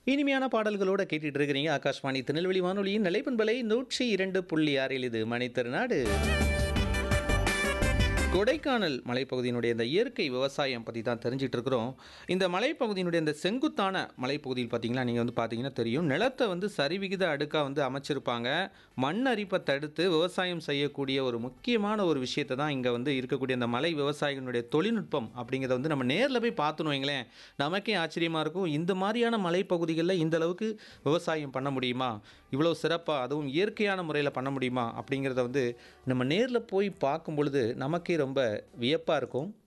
இனிமையான பாடல்களோட கேட்டுட்டு இருக்கிறீங்க ஆகாஷ்வாணி திருநெல்வேலி வானொலியின் நிலைப்பண்பலை நூற்றி இரண்டு புள்ளி ஆறில் இது மணித்திருநாடு கொடைக்கானல் மலைப்பகுதியினுடைய இந்த இயற்கை விவசாயம் பற்றி தான் தெரிஞ்சிட்டு இருக்கிறோம் இந்த மலைப்பகுதியினுடைய இந்த செங்குத்தான மலைப்பகுதியில் பார்த்தீங்கன்னா நீங்கள் வந்து பார்த்தீங்கன்னா தெரியும் நிலத்தை வந்து சரிவிகித அடுக்காக வந்து அமைச்சிருப்பாங்க மண் அரிப்பை தடுத்து விவசாயம் செய்யக்கூடிய ஒரு முக்கியமான ஒரு விஷயத்தை தான் இங்கே வந்து இருக்கக்கூடிய இந்த மலை விவசாயிகளுடைய தொழில்நுட்பம் அப்படிங்கிறத வந்து நம்ம நேரில் போய் பார்த்தோன்னு வைங்களேன் நமக்கே ஆச்சரியமாக இருக்கும் இந்த மாதிரியான மலைப்பகுதிகளில் இந்த அளவுக்கு விவசாயம் பண்ண முடியுமா இவ்வளோ சிறப்பாக அதுவும் இயற்கையான முறையில் பண்ண முடியுமா அப்படிங்கிறத வந்து நம்ம நேரில் போய் பார்க்கும் பொழுது நமக்கே ரொம்ப வியப்பாக இருக்கும்